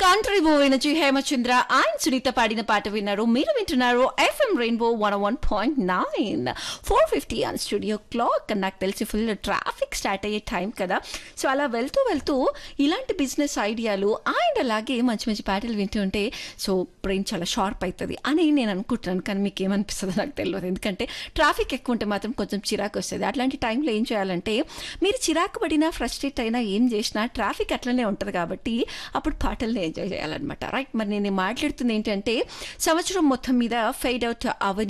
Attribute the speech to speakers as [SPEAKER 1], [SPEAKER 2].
[SPEAKER 1] country movie నుంచి హేమచంద్ర ఆయన సునీత పాడిన పాట విన్నారు మీరు వింటున్నారు FM rainbow one one point nine four fifty on studio clock నాకు తెలిసి ఫుల్ ట్రాఫిక్ స్టార్ట్ అయ్యే టైం కదా సో అలా వెళ్తూ వెళ్తూ ఇలాంటి బిజినెస్ ఐడియాలు అండ్ అలాగే మంచి మంచి పాటలు వింటూ ఉంటే సో బ్రెయిన్ చాలా షార్ప్ అవుతుంది అని నేను అనుకుంటున్నాను కానీ మీకు ఏమనిపిస్తుందో నాకు తెలియదు ఎందుకంటే ట్రాఫిక్ ఎక్కువ ఉంటే మాత్రం కొంచెం చిరాకు వస్తుంది అట్లాంటి టైంలో ఏం చేయాలంటే మీరు చిరాకు పడినా ఫ్రస్ట్రేట్ అయినా ఏం చేసినా ట్రాఫిక్ అట్లనే ఉంటుంది కాబట్టి అప్పుడు పాటల్ని ఎంజాయ్ చేయాలన్నమాట రైట్ మరి నేను మాట్లాడుతుంది ఏంటంటే సంవత్సరం మొత్తం మీద ఫెయిడ్ అవుట్ అవని